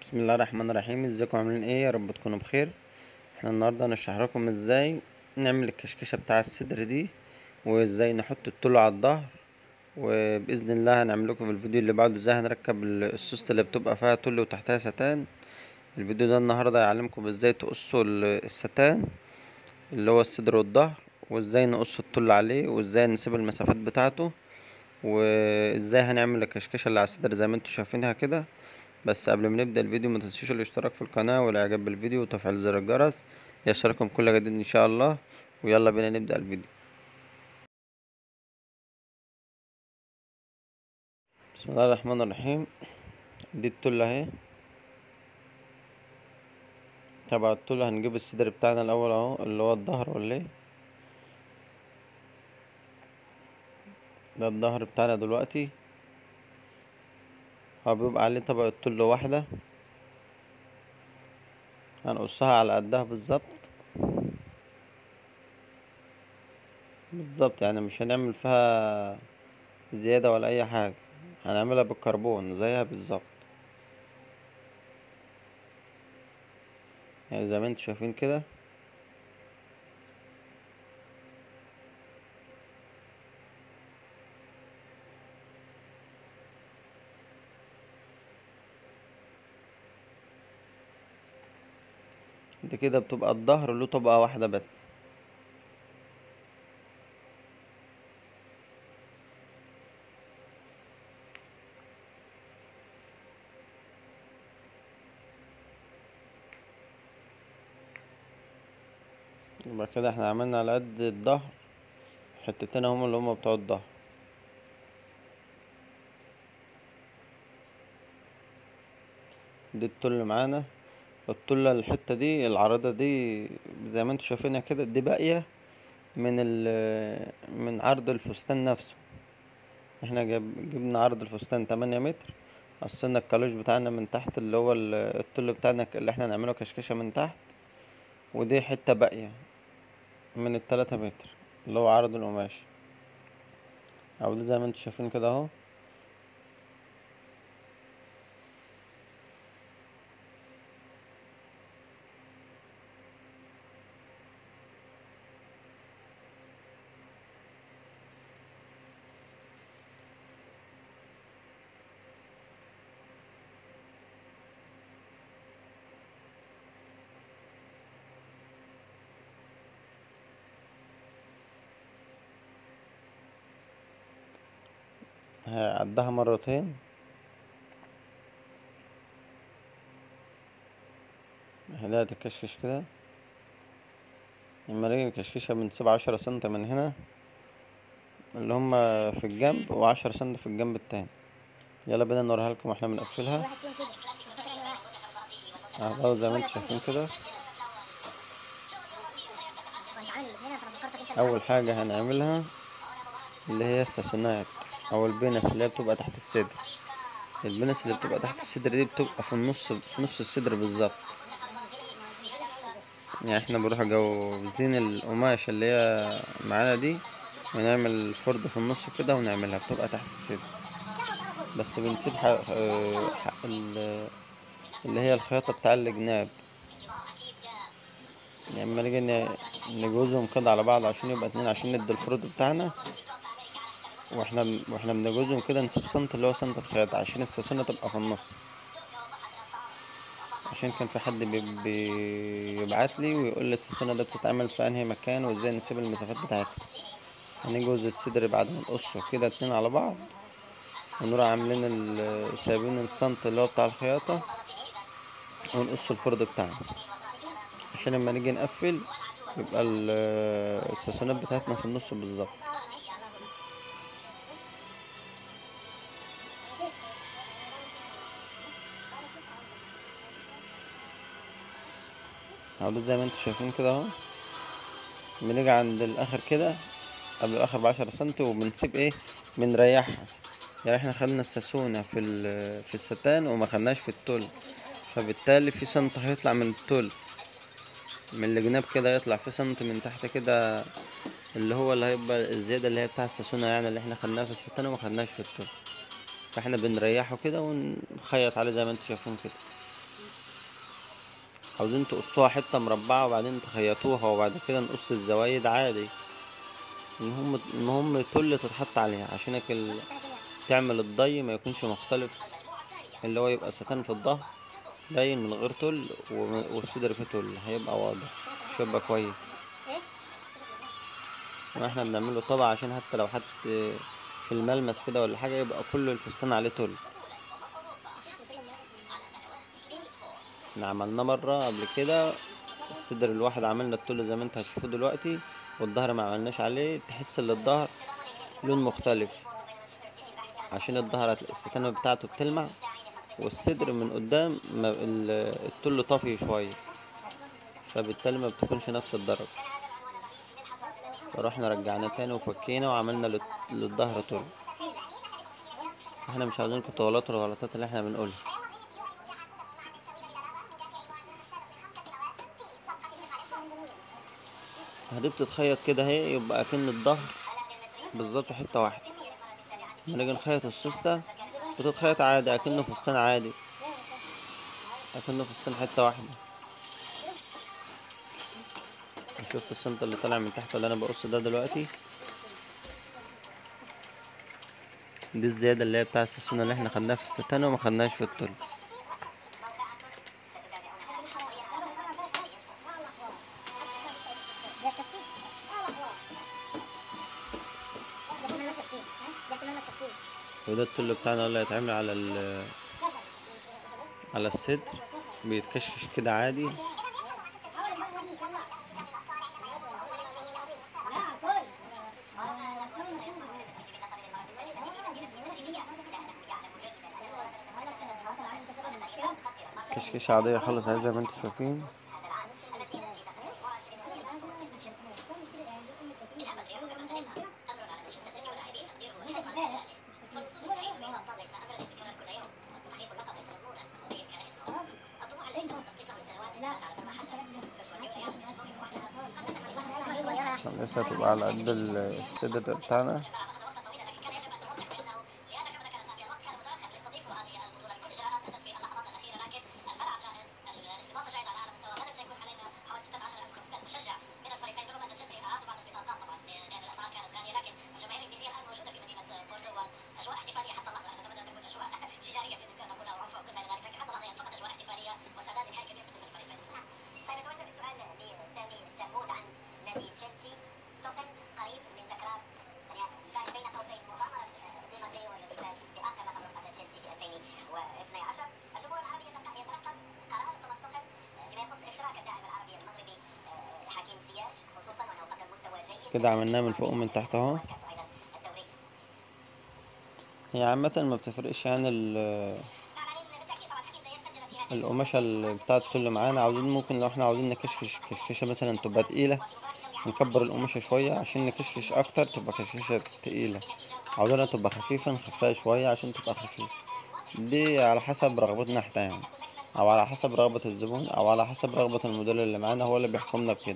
بسم الله الرحمن الرحيم ازيكم عاملين ايه يا رب تكونوا بخير احنا النهارده هنشرح لكم ازاي نعمل الكشكشه بتاع الصدر دي وازاي نحط الطول على الظهر وباذن الله هنعمل لكم في الفيديو اللي بعده ازاي هنركب السوسته اللي بتبقى فيها طول وتحتها ستان الفيديو ده النهارده هيعلمكم ازاي تقصوا الستان اللي هو الصدر والظهر وازاي نقص الطول عليه وازاي نسيب المسافات بتاعته وازاي هنعمل الكشكشه اللي على الصدر زي ما انتم شايفينها كده بس قبل ما نبدأ الفيديو ما تنسوش الاشتراك في القناة والاعجاب بالفيديو وتفعيل زر الجرس يشارككم كل جديد ان شاء الله ويلا بينا نبدأ الفيديو بسم الله الرحمن الرحيم دي التلة اهي تبع التلة هنجيب الصدر بتاعنا الاول اهو اللي هو الظهر ولا ايه ده الظهر بتاعنا دلوقتي هو بيبقى عليه طبقة طل واحدة هنقصها على قدها بالظبط بالظبط يعني مش هنعمل فيها زيادة ولا أي حاجة هنعملها بالكربون زيها بالظبط يعني زي ما انتوا شايفين كده ده كده بتبقى الظهر له طبقة واحدة بس يبقى كده احنا عملنا على قد الظهر حتتين هما اللي هما بتوع الظهر دي التل معانا الطلة الحتة دي العرضة دي زي ما انتوا شايفينها كده دي باقية من من عرض الفستان نفسه احنا جبنا عرض الفستان تمانية متر قصينا الكالوش بتاعنا من تحت اللي هو الطل بتاعنا اللي احنا نعمله كشكشة من تحت ودي حتة باقية من التلاتة متر اللي هو عرض القماش او ده زي ما انتوا شايفين كده اهو هعدها مرتين هلاقي تكشكش كده لما نيجي نكشكشها بنسيب عشرة سنتي من هنا اللي هما في الجنب وعشرة سنتي في الجنب التاني يلا بينا نوريها لكم واحنا بنقفلها اهو زي ما انتم شايفين كده اول حاجة هنعملها اللي هي الساسونات او البنس اللي هي بتبقى تحت الصدر البنس اللي بتبقى تحت الصدر دي بتبقى في النص في نص الصدر بالظبط يعني احنا بنروح جوزين القماش اللي هي معانا دي ونعمل فرد في النص كده ونعملها بتبقى تحت الصدر بس بنسيب حق, حق اللي هي الخياطة بتاع الجناب يعني اما نيجي نجوزهم كده على بعض عشان يبقى اتنين عشان ندي الفرد بتاعنا واحنا واحنا بنجوزهم كده نسيب سنت اللي هو سنت الخياطة عشان الساسونة تبقى في النص عشان كان في حد بيبعت لي ويقول لي الساسونة ده بتتعمل في انهي مكان وازاي نسيب المسافات بتاعتها هنجوز الصدر بعد ما نقصه كده اتنين على بعض ونروح عاملين سايبين السنت اللي هو بتاع الخياطة ونقص الفرد بتاعنا عشان لما نيجي نقفل يبقى الساسونات بتاعتنا في النص بالظبط اهو زي ما انتوا شايفين كده اهو بنيجي عند الاخر كده قبل الاخر بعشرة سنتي وبنسيب ايه بنريحها يعني احنا خدنا الساسونة في في الستان وما خدناش في التل فبالتالي في سنت هيطلع من التل من الجناب كده يطلع في سنت من تحت كده اللي هو اللي هيبقى الزيادة اللي هي بتاع الساسونة يعني اللي احنا خدناها في الستان وما خدناش في التل فاحنا بنريحه كده ونخيط عليه زي ما انتوا شايفين كده عاوزين تقصوها حتة مربعة وبعدين تخيطوها وبعد كده نقص الزوايد عادي المهم المهم تل تتحط عليها عشانك ال... تعمل الضي ما يكونش مختلف اللي هو يبقى ستان في الظهر باين من غير تل وم- والصدر فيه تل هيبقى واضح مش هيبقى كويس واحنا بنعمله طبعا عشان حتى لو حد في الملمس كده ولا حاجة يبقى كل الفستان عليه تل احنا عملناه مرة قبل كده الصدر الواحد عملنا التل زي ما انت هتشوفوه دلوقتي والظهر ما عملناش عليه تحس ان الظهر لون مختلف عشان الظهر هتلاقي الستانة بتاعته بتلمع والصدر من قدام ما ال- التل طافي شوية فبالتالي ما بتكونش نفس الدرجة فرحنا رجعنا تاني وفكينا وعملنا لل- للظهر تل احنا مش عاوزينكم تغلطوا الغلطات اللي احنا بنقولها دي بتتخيط كده اهي يبقى اكن الظهر بالظبط حتة واحدة لما نيجي نخيط السوستة بتتخيط عادي اكنه فستان عادي اكنه فستان حتة واحدة شفت السنتر اللي طالع من تحت اللي انا بقص ده دلوقتي دي الزيادة اللي هي بتاع الساسونة اللي احنا خدناها في الستانة وما خدناهاش في التل وده التل بتاعنا اللي هيتعمل على ال على الصدر بيتكشكش كده عادي كشكشة عادية خالص اهي زي ما انتم شايفين لسه هتبقى على قد ال- الصدر بتاعنا طيب اتوجه بسؤال لسامي سمود عن نادي تشيلسي توخل قريب من تكرار يعني كان بين قوسين مغامره دي ماتيو الذي فاز باخر لقب رفعه تشيلسي في 2012 الجمهور العربي يتلقى يترقب قرار توماس توخل بما يخص اشراك اللاعب العربي المغربي آه، حكيم زياش خصوصا وانه قدم مستوى جيد كده عملناه من فوق ومن تحت اهو كاس ايضا الدوري هي عامة ما بتفرقش عن ال- بعدين بالتاكيد طبعا حكيم زياش سجل في هذا القماشة اللي بتاعت اللي معانا عاوزين ممكن لو احنا عاوزين نكشكش كشكشة مثلا تبقى تقيلة نكبر القماشة شوية عشان نكشكش أكتر تبقى كشكشة تقيلة عاوزينها تبقى خفيفة نخفيها شوية عشان تبقى خفيفة دي على حسب رغبتنا احنا يعني أو على حسب رغبة الزبون أو على حسب رغبة المدير اللي معانا هو اللي بيحكمنا بكده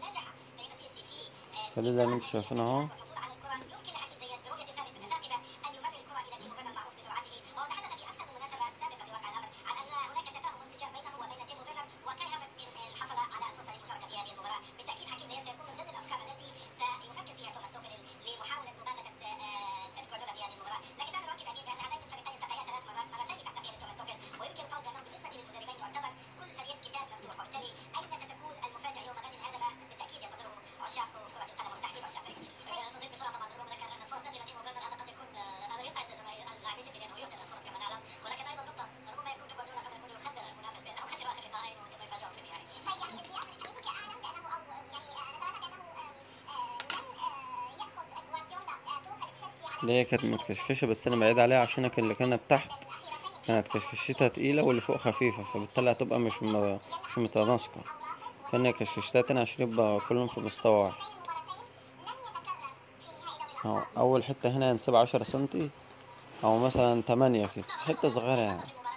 فده زي ما انتم شايفين اهو ويمكن القول بانه بالنسبه للمدربين يعتبر كل فريق كتاب مفتوح وبالتالي اين ستكون المفاجاه يوم غد هذا ما بالتاكيد ينتظره عشاق كره القدم وبالتحديد عشاق فريق تشيلسي. نضيف بسرعه طبعا ربما ذكر ان الفرص التي لديه مبرر اعتقد يكون امر يسعد جماهير اللاعبين سيتي لانه يهدر الفرص كما نعلم ولكن ايضا نقطه ربما يكون جوارديولا قد يكون يخدر المنافس بانه خسر اخر لقاءين وممكن يفاجئه في النهايه. طيب يعني زياد حديثك اعلم بانه او يعني نتمنى بانه لن ياخذ جوارديولا توخل تشيلسي على اللي هي كانت متكشكشة بس أنا بعيد عليها عشانك اللي كانت تحت كانت كشكشتها تقيلة واللي فوق خفيفة فبالتالي هتبقى مش م... مش متناسقة فأنا كشكشتها تاني عشان يبقى كلهم في مستوى واحد أهو أول حتة هنا هنسيب عشرة سنتي أو مثلا تمانية كده حتة صغيرة يعني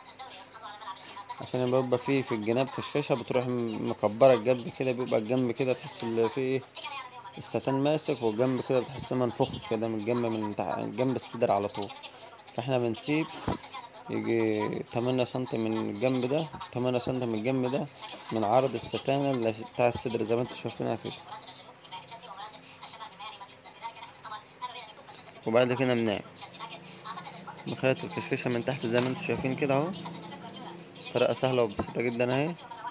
عشان بيبقى فيه في الجناب كشكشة بتروح م- مكبرة الجنب كده بيبقى الجنب كده تحس اللي فيه ايه الستان ماسك والجنب كده بتحس منفوخ كده من الجنب من تحت جنب الصدر على طول فاحنا بنسيب يجي تمانية سنتي من الجنب ده تمانية سنتي من الجنب ده من عرض الستانة اللي بتاع الصدر زي ما انتوا شايفينها كده وبعد كده بنعمل بخيط الكشكشة من تحت زي ما انتوا شايفين كده اهو طريقة سهلة وبسيطة جدا اهي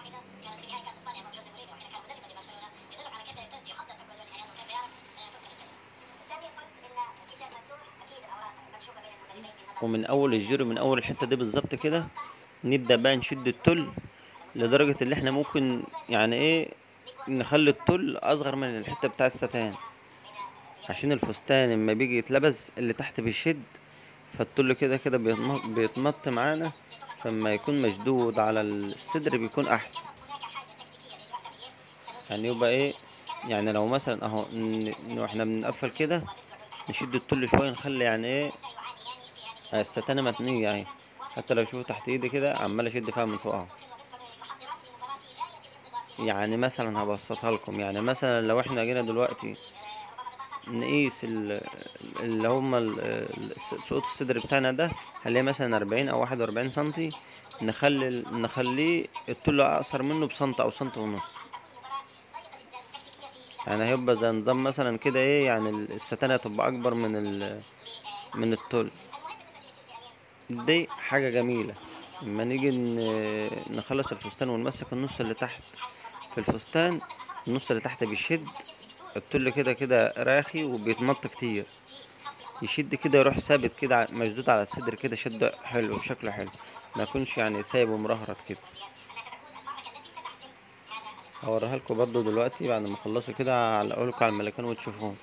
سامي قلت ان كتاب مفتوح اكيد الاوراق مكشوفه بين المدربين من نظر ومن اول الجيرو من اول الحتة دي بالظبط كده نبدأ بقى نشد التل لدرجة اللي احنا ممكن يعني ايه نخلي التل اصغر من الحتة بتاع الستان عشان الفستان لما بيجي يتلبس اللي تحت بيشد فالتل كده كده بيتم- بيتمط معانا فما يكون مشدود على الصدر بيكون احسن يعني يبقى ايه يعني لو مثلا اهو ن- ن- واحنا بنقفل كده نشد التل شويه نخلي يعني ايه آه، الستانه متنيه اهي حتى لو شوفوا تحت ايدي كده عمال اشد فيها من فوق اهو يعني مثلا هبسطها لكم يعني مثلا لو احنا جينا دلوقتي نقيس ال- اللي هما ال- ال- سقوط الصدر بتاعنا ده هنلاقيه مثلا أربعين أو واحد وأربعين سنتي نخلي ال- نخليه الطول أقصر منه بسنت أو سنت ونص يعني هيبقى زي نظام مثلا كده ايه يعني ال- الستانة تبقى أكبر من ال من الطول دي حاجة جميلة لما نيجي ن- نخلص الفستان ونمسك النص اللي تحت في الفستان النص اللي تحت بيشد التل كده كده راخي وبيتمط كتير يشد كده يروح ثابت كده ع- مشدود على الصدر كده شد حلو شكله حلو ما يكونش يعني سايب ومرهرط كده هوريها لكم برضو دلوقتي بعد ما اخلصوا كده هعلقوا لكم على الملكان وتشوفوهم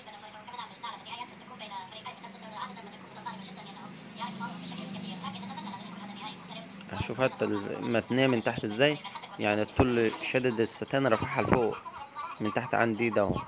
هشوف حتى المتنية من تحت ازاي يعني الطول شدد الستان رفعها لفوق من تحت عندي ده اهو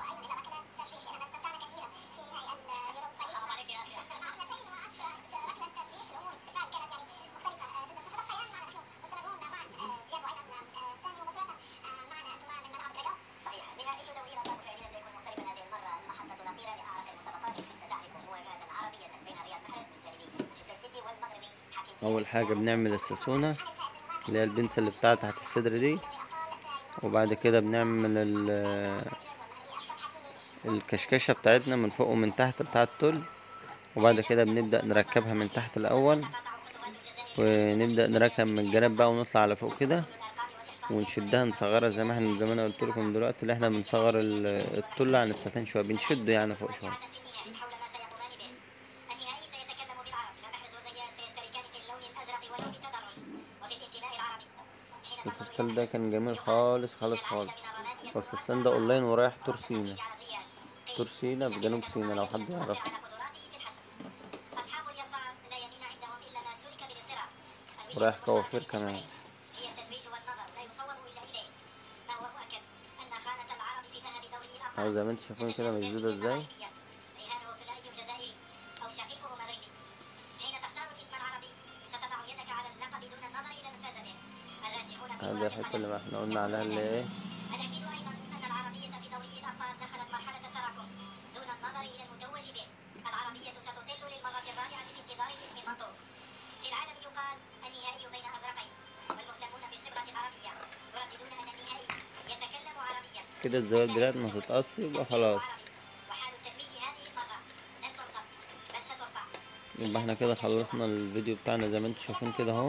صحيح نهائي دوري الابطال مشاهدينا سيكون مختلفا هذه المره المحطه الاخيره لاعراف المسابقات ستعرف مواجهه عربيه بين رياض محرز من جانب مانشستر سيتي والمغربي حكيم اول حاجة بنعمل الساسونة اللي هي البنسة اللي بتاعت تحت الصدر دي وبعد كده بنعمل ال- الكشكشة بتاعتنا من فوق ومن تحت بتاع التل وبعد كده بنبدأ نركبها من تحت الأول ونبدأ نركب من الجناب بقى ونطلع على فوق كده ونشدها نصغرها زي ما احنا زي ما انا قلت لكم دلوقتي اللي احنا بنصغر ال- التل عن الستان شوية بنشده يعني فوق شوية النهائي حول ما سيقومان به النهائي سيتكلم بالعربي فمحرز وزيان سيشتركان في اللون الازرق ولون التدرج وفي الانتماء العربي حين تنظر الفستان ده كان جميل خالص خالص خالص والفستان ده اونلاين ورايح تور سينا على زياج تور سينا في جنوب سينا لو حد يعرف على قدراته في الحسم اصحاب اليسار لا يمين عندهم الا ما سلك بالاضطراب الوجهة ورايح المشتركة كوافير بين كمان. الشرعين هي التتويج والنظر لا يصوب الا اليه ما هو مؤكد ان خانه العرب في ذهب دوري الابطال اهو زي ما انتم شايفين كده مشدودة ازاي رهانه ثنائي جزائري او شقيقه مغربي حين تختار الاسم العربي ستضع يدك على اللقب دون النظر الى من فاز به الراسخون في هذه كرة الحتة القدم اللي احنا قلنا عليها اللي ايه الأكيد أيضا أن العربية في دوري الأبطال دخلت مرحلة التراكم دون النظر إلى المتوج به العربية ستطل للمرة الرابعة في انتظار الاسم المنطوق في العالم يقال النهائي بين أزرقين والمهتمون بالصبغة العربية يرددون أن النهائي يتكلم عربيا كده الزوايا البلاد ما تتقص يبقى خلاص وحال التتويج هذه المرة لن تنصب بل سترفع يبقى احنا كده خلصنا الفيديو بتاعنا زي ما انتم شايفين كده اهو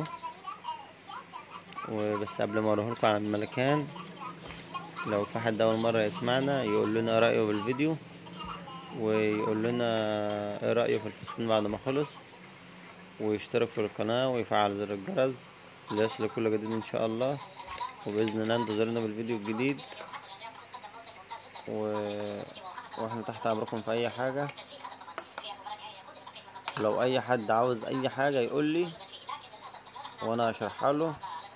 وبس قبل ما اروح لكم على الملكان لو في حد اول مره يسمعنا يقول لنا إيه رايه بالفيديو ويقول لنا ايه رايه في الفستان بعد ما خلص ويشترك في القناه ويفعل زر الجرس ليصل كل جديد ان شاء الله وباذن الله انتظرونا بالفيديو الجديد و... واحنا تحت امركم في اي حاجه لو اي حد عاوز اي حاجه يقول لي وانا اشرحها له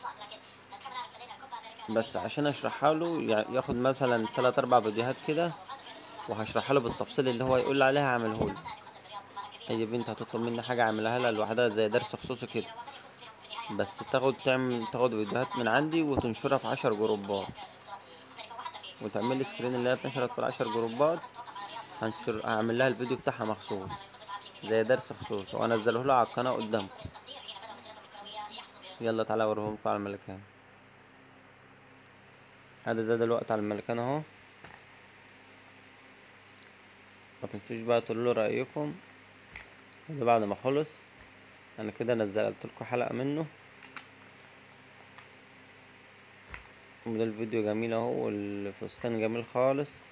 بس عشان اشرحها له يع- ياخد مثلا 3 4 فيديوهات كده وهشرحها له بالتفصيل اللي هو يقول لي عليها اعمله له اي بنت هتطلب مني حاجه اعملها لها لوحدها زي درس خصوصي كده بس تاخد تعمل تاخد فيديوهات من عندي وتنشرها في 10 جروبات وتعمل لي سكرين اللي هي اتنشرت في العشر جروبات هنشر هعمل لها الفيديو بتاعها مخصوص زي درس خصوص وانزله لها على القناه قدامكم يلا تعالى اوريهم لكم على الملكان هذا ده دلوقتي على الملكان اهو ما تنسوش بقى تقولوا رايكم ده بعد ما خلص انا كده نزلت لكم حلقه منه وده الفيديو جميل اهو والفستان جميل خالص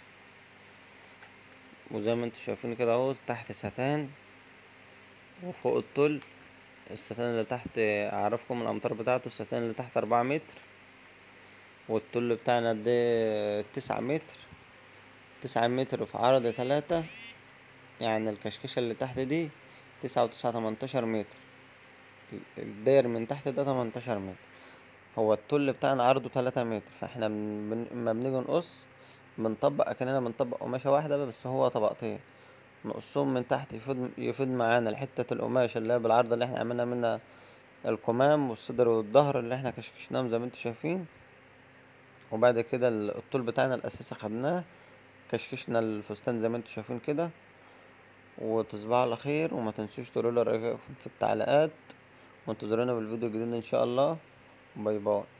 وزي ما انتوا شايفين كده اهو تحت ستان وفوق الطل الستان اللي تحت اعرفكم الامتار بتاعته الستان اللي تحت اربعة متر والطل بتاعنا ده تسعة متر تسعة متر في عرض تلاتة يعني الكشكشة اللي تحت دي تسعة وتسعة تمنتاشر متر الداير من تحت ده تمنتاشر متر هو الطل بتاعنا عرضه تلاتة متر فاحنا بن... بن... اما بنيجي نقص بنطبق اكننا بنطبق قماشة واحدة بس هو طبقتين نقصهم من تحت يفيد يفيد معانا الحتة القماشة اللي هي بالعرض اللي احنا عملنا منها الكمام والصدر والظهر اللي احنا كشكشناهم زي ما انتوا شايفين وبعد كده ال- الطول بتاعنا الاساسي خدناه كشكشنا الفستان زي ما انتوا شايفين كده وتصبحوا على خير وما تنسوش تقولوا لي رأيكم في التعليقات وانتظرونا في الفيديو الجديد ان شاء الله باي باي